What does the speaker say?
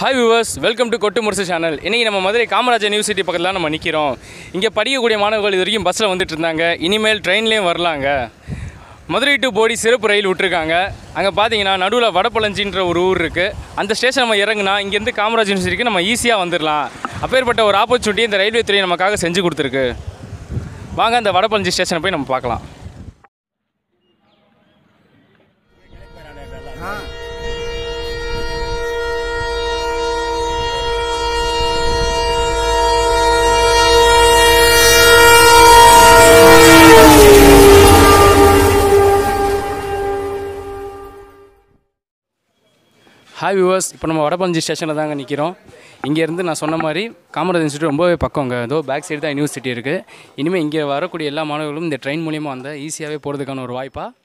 hi viewers welcome to கொட்டு முரசு channel இன்றைக்கி நம்ம மதுரை காமராஜர் யூனிவர்சிட்டி பக்கத்தில் தான் நம்ம நிற்கிறோம் இங்கே படிக்கக்கூடிய மாணவர்கள் இது வரைக்கும் பஸ்ஸில் வந்துட்டு இருந்தாங்க இனிமேல் ட்ரெயின்லேயும் வரலாங்க மதுரை டு போடி சிறப்பு ரயில் விட்டுருக்காங்க அங்கே பார்த்தீங்கன்னா நடுவில் வடபழஞ்சின்ற ஒரு ஊர் இருக்குது அந்த ஸ்டேஷன் நம்ம இறங்குனா இங்கேருந்து காமராஜ் யூனிவர்சிட்டிக்கு நம்ம ஈஸியாக வந்துடலாம் அப்பேற்பட்ட ஒரு ஆப்பர்ச்சுனிட்டி இந்த ரயில்வே துறை நமக்காக செஞ்சு கொடுத்துருக்கு வாங்க அந்த வடபழஞ்சி ஸ்டேஷனை போய் நம்ம பார்க்கலாம் ஹாய் வியூவர்ஸ் இப்போ நம்ம வடபழஞ்சி ஸ்டேஷனில் தாங்க நிற்கிறோம் இங்கேருந்து நான் சொன்ன மாதிரி காமராஜ் இன்ஸ்டியூட் ரொம்பவே பக்கங்க ஏதோ பேக் சைடு தான் யூனிவர்சிட்டி இருக்குது இனிமேல் இங்கே வரக்கூடிய எல்லா மாணவர்களும் இந்த ட்ரெயின் மூலியமாக வந்தால் ஈஸியாகவே போகிறதுக்கான ஒரு வாய்ப்பாக